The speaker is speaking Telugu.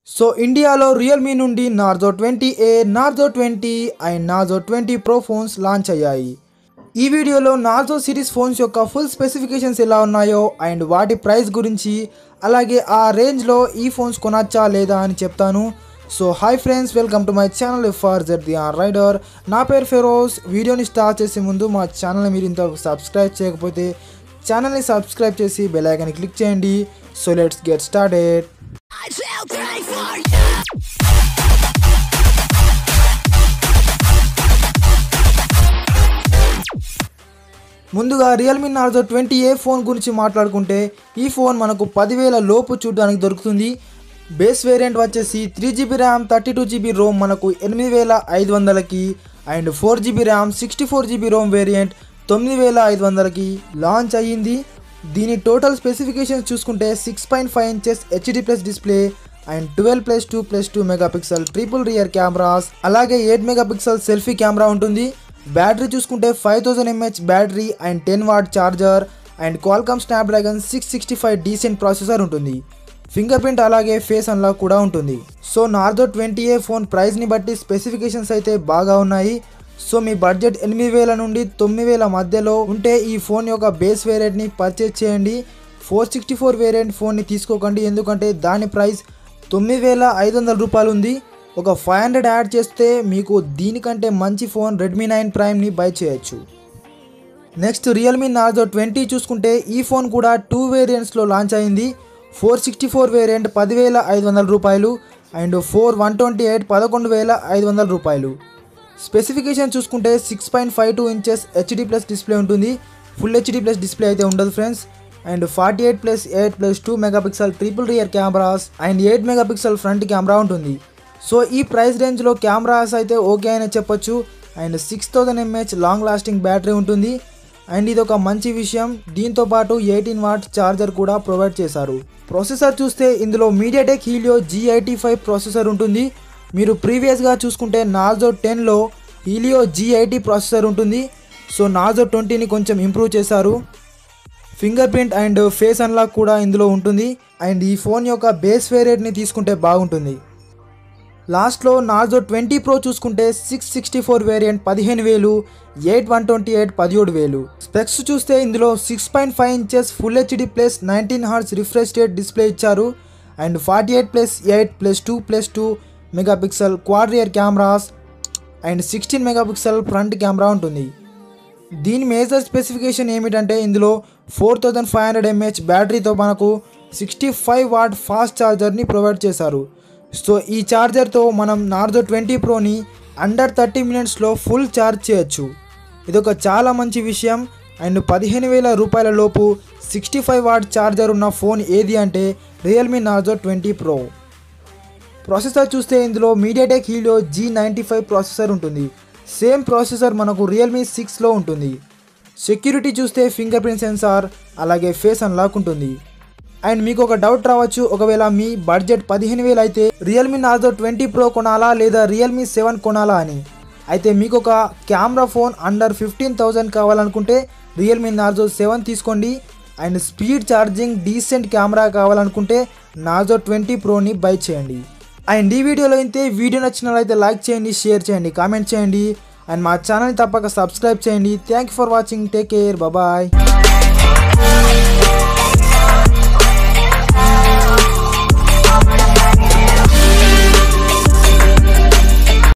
సో ఇండియాలో రియల్మీ నుండి Narzo twenty A Narzo twenty and Narzo twenty pro phones launch అయ్యాయి ఈ వీడియోలో నార్జో సిరీస్ ఫోన్స్ యొక్క ఫుల్ స్పెసిఫికేషన్స్ ఎలా ఉన్నాయో అండ్ వాటి ప్రైస్ గురించి అలాగే ఆ రేంజ్లో ఈ ఫోన్స్ కొనచ్చా లేదా అని చెప్తాను so hi friends welcome to my channel for Z the R rider నా పేరు ఫెరోస్ వీడియోని స్టార్ట్ చేసే ముందు మా ఛానల్ని మీరు ఇంతవరకు సబ్స్క్రైబ్ చేయకపోతే ఛానల్ని సబ్స్క్రైబ్ చేసి బెల్ ఐకాన్ని క్లిక్ చేయండి so let's get started I will pray for you. ముందుగా Realme Narzo twenty A phone గురించి మాట్లాడుకుంటే ఈ ఫోన్ మనకు పదివేల లోపు చూడడానికి దొరుకుతుంది బేస్ వేరియంట్ వచ్చేసి three GB RAM thirty two GB ROM మనకు ఎనిమిది వేల ఐదు వందలకి and four GB RAM sixty four GB ROM variant తొమ్మిది వేల ఐదు వందలకి లాంచ్ అయ్యింది దీని టోటల్ స్పెసిఫికేషన్స్ చూసుకుంటే six point five inches HD plus display and twelve plus two plus two megapixel triple rear cameras అలాగే ఎయిట్ మెగాపిక్సెల్ సెల్ఫీ కెమెరా ఉంటుంది బ్యాటరీ చూసుకుంటే five thousand MH battery and ten watt charger and Qualcomm Snapdragon six sixty five decent processor ఉంటుంది ఫింగర్ ప్రింట్ అలాగే ఫేస్ అన్లాక్ కూడా ఉంటుంది so Narzo twenty A phone ప్రైస్ని బట్టి స్పెసిఫికేషన్స్ అయితే బాగా ఉన్నాయి సో మీ బడ్జెట్ ఎనిమిది వేల నుండి తొమ్మిది వేల మధ్యలో ఉంటే ఈ ఫోన్ యొక్క బేస్ వేరియంట్ని పర్చేజ్ చేయండి ఫోర్ సిక్స్టీ ఫోర్ వేరియంట్ ఫోన్ని తీసుకోకండి ఎందుకంటే దాని ప్రైస్ తొమ్మిది వేల ఐదు వందల రూపాయలు ఉంది ఒక ఫైవ్ హండ్రెడ్ యాడ్ చేస్తే మీకు దీనికంటే మంచి ఫోన్ రెడ్మీ నైన్ ప్రైమ్ని బై చేయొచ్చు నెక్స్ట్ రియల్మీ నార్జో ట్వంటీ చూసుకుంటే ఈ ఫోన్ కూడా టూ వేరియంట్స్లో లాంచ్ అయింది ఫోర్ సిక్స్టీ ఫోర్ వేరియంట్ పదివేల ఐదు వందల రూపాయలు and four one twenty eight పదకొండు వేల ఐదు వందల రూపాయలు స్పెసిఫికేషన్ చూసుకుంటే six point five two inches HD plus display ఉంటుంది ఫుల్ హెచ్డి ప్లస్ డిస్ప్లే అయితే ఉండదు friends and forty eight plus eight plus two megapixel triple rear cameras and eight megapixel front camera ఉంటుంది సో ఈ ప్రైస్ రేంజ్లో కెమెరాస్ అయితే ఓకే అని చెప్పొచ్చు and six thousand MH long lasting battery ఉంటుంది అండ్ ఇది ఒక మంచి విషయం దీంతో పాటు ఎయిటీన్ వాట్ ఛార్జర్ కూడా ప్రొవైడ్ చేశారు ప్రాసెసర్ చూస్తే ఇందులో MediaTek Helio G eighty five processor ఉంటుంది మీరు ప్రీవియస్గా చూసుకుంటే నార్జో టెన్లో హీలియో జీ ఎయిటీ ప్రాసెసర్ ఉంటుంది సో నార్జో ట్వంటీని కొంచెం ఇంప్రూవ్ చేశారు fingerprint and face unlock కూడా ఇందులో ఉంటుంది అండ్ ఈ ఫోన్ యొక్క బేస్ వేరియంట్ని తీసుకుంటే బాగుంటుంది లాస్ట్లో నార్జో ట్వంటీ ప్రో చూసుకుంటే సిక్స్ సిక్స్టీ ఫోర్ వేరియంట్ పదిహేను వేలు ఎయిట్ వన్ ట్వంటీ ఎయిట్ పదిహేడు వేలు స్పెక్స్ చూస్తే ఇందులో six point five inches full HD plus nineteen hertz refresh rate display ఇచ్చారు and forty eight plus eight plus two plus two megapixel quad rear cameras and sixteen megapixel front camera ఉంటుంది దీని మేజర్ స్పెసిఫికేషన్ ఏమిటంటే ఇందులో four thousand five hundred MH బ్యాటరీతో మనకు సిక్స్టీ ఫైవ్ వాట్ ఫాస్ట్ ఛార్జర్ని ప్రొవైడ్ చేశారు సో ఈ ఛార్జర్తో మనం నార్జో ట్వంటీ ప్రోని అండర్ థర్టీ మినిట్స్లో ఫుల్ ఛార్జ్ చేయొచ్చు ఇదొక చాలా మంచి విషయం అండ్ పదిహేను వేల రూపాయల లోపు సిక్స్టీ ఫైవ్ వాట్ ఛార్జర్ ఉన్న ఫోన్ ఏది అంటే Realme Narzo twenty pro processor చూస్తే ఇందులో MediaTek Helio G ninety five processor ఉంటుంది సేమ్ ప్రాసెసర్ మనకు రియల్మీ సిక్స్లో ఉంటుంది సెక్యూరిటీ చూస్తే ఫింగర్ ప్రింట్ సెన్సార్ అలాగే ఫేస్ అన్లాక్ ఉంటుంది అండ్ మీకు ఒక డౌట్ రావచ్చు ఒకవేళ మీ బడ్జెట్ పదిహేను వేలు అయితే రియల్మీ నార్జో ట్వంటీ ప్రో కొనాలా లేదా రియల్మీ సెవెన్ కొనాలా అని అయితే మీకు ఒక camera phone under fifteen thousand కావాలనుకుంటే రియల్మీ నార్జో సెవెన్ తీసుకోండి and speed charging decent camera కావాలనుకుంటే నార్జో ట్వంటీ ప్రోని బై చేయండి అండ్ ఈ వీడియోలో అయితే వీడియో నచ్చినట్లయితే లైక్ చేయండి షేర్ చేయండి కామెంట్ చేయండి అండ్ మా ఛానల్ని తప్పక సబ్స్క్రైబ్ చేయండి thank you for watching take care bye